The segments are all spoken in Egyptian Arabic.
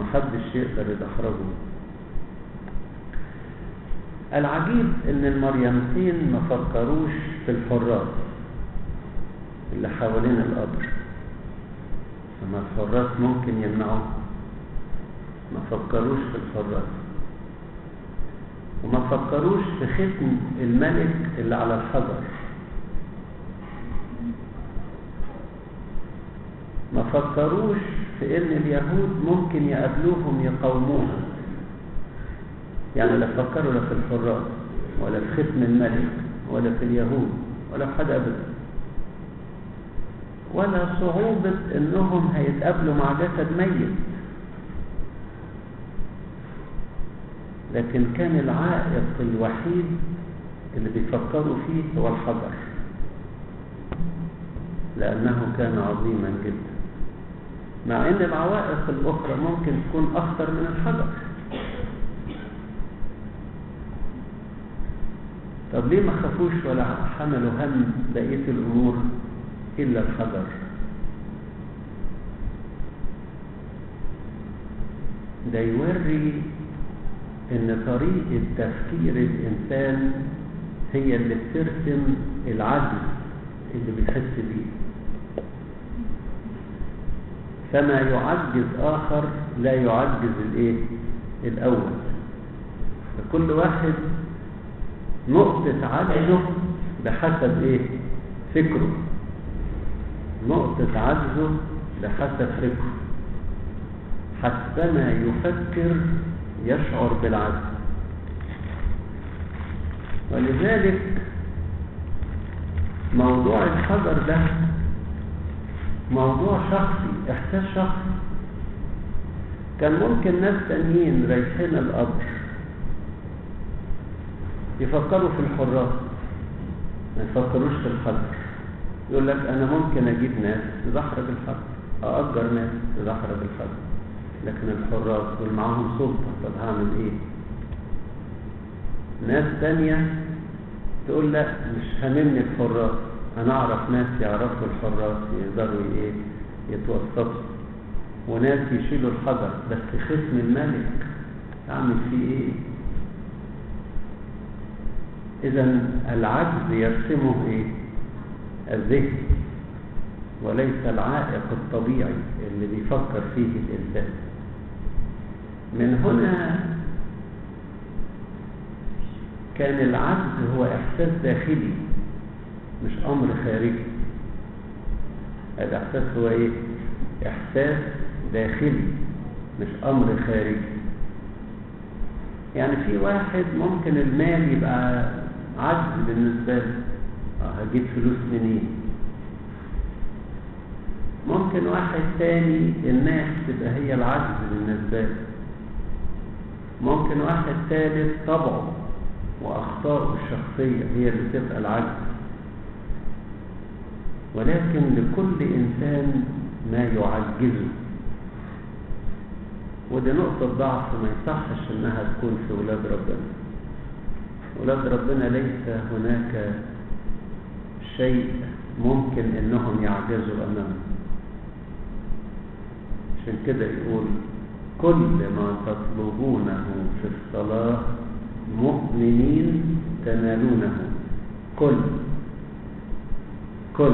ومحدش يقدر يدحرجه العجيب ان المريمتين ما فكروش في الحراس اللي حوالين القبر اما الحراس ممكن يمنعوه ما فكروش في الحراس وما فكروش في ختم الملك اللي على الحجر ما فكروش في ان اليهود ممكن يقابلوهم يقاوموهم يعني لا فكروا لا في الحراس ولا في ختم الملك ولا في اليهود ولا في حد ابدا ولا صعوبة انهم هيتقابلوا مع جسد ميت لكن كان العائق الوحيد اللي بيفكروا فيه هو الحجر لأنه كان عظيما جدا مع ان العوائق الأخرى ممكن تكون أخطر من الحجر طب ليه ما خافوش ولا حملوا هم بقية الأمور إلا الحجر ده يوري ان طريقة تفكير الإنسان هي اللي بترسم العجز اللي بيحس بيه فما يعجز آخر لا يعجز الإيه؟ الأول فكل واحد نقطة عجزه بحسب إيه؟ فكره نقطة عجزه بحسب فكره حسبما يفكر يشعر بالعجز ولذلك موضوع الحجر ده موضوع شخصي احساس شخصي كان ممكن ناس تانيين رايحين القبر يفكروا في الحراس ما يفكروش في الحجر يقول لك انا ممكن اجيب ناس تدحرج الحجر اأجر ناس تدحرج الحجر لكن الحراس دول معاهم سلطة طب هعمل ايه ناس تانية تقول لا مش هاممني الحراس انا اعرف ناس يعرفوا الحراس يقدروا ايه يتوسطوا وناس يشيلوا الحجر بس ختم الملك اعمل فيه ايه اذا العجز يرسمه ايه الذهن وليس العائق الطبيعي اللي بيفكر فيه الانسان من هنا كان العجز هو احساس داخلي مش امر خارجي الاحساس هو ايه احساس داخلي مش امر خارجي يعني في واحد ممكن المال يبقى عجز بالنسبه له اه هجيب فلوس منين ممكن واحد تاني الناس تبقى هي العجز بالنسبه له ممكن واحد ثالث طبعه واخطائه الشخصيه هي اللي تبقى العجز ولكن لكل إنسان ما يعجزه ودي نقطة ضعف ما يصحش إنها تكون في ولاد ربنا ولاد ربنا ليس هناك شيء ممكن إنهم يعجزوا أمامه عشان كده يقول كل ما تطلبونه في الصلاة مؤمنين تنالونه كل كل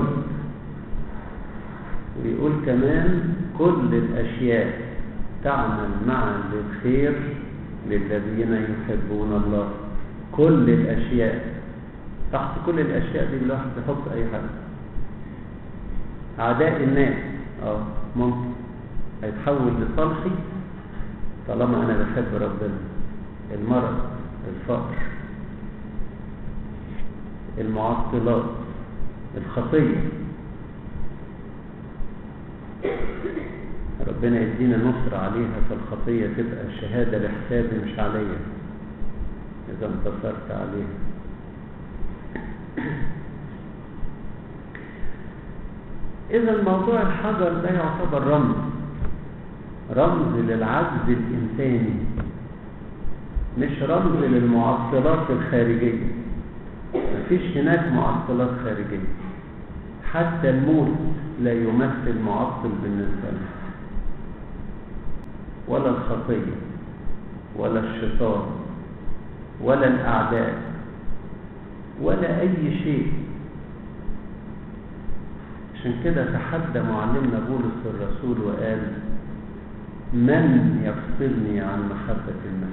ويقول كمان كل الأشياء تعمل معا للخير للذين يحبون الله كل الأشياء تحت كل الأشياء دي الواحد يحط أي حاجة أعداء الناس اه ممكن هيتحول لصالحي طالما أنا بحب ربنا المرض الفقر المعطلات الخطية ربنا يدينا نصر عليها فالخطية تبقى شهادة لحسابي مش عليا إذا انتصرت عليها إذا موضوع الحجر ده يعتبر رمز رمز للعجز الإنساني مش رمز للمعطلات الخارجية مفيش هناك معطلات خارجية حتى الموت لا يمثل معطل بالنسبة له ولا الخطية ولا الشيطان ولا الأعداء ولا أي شيء عشان كده تحدى معلمنا بولس الرسول وقال من يفصلني عن محبة المسيح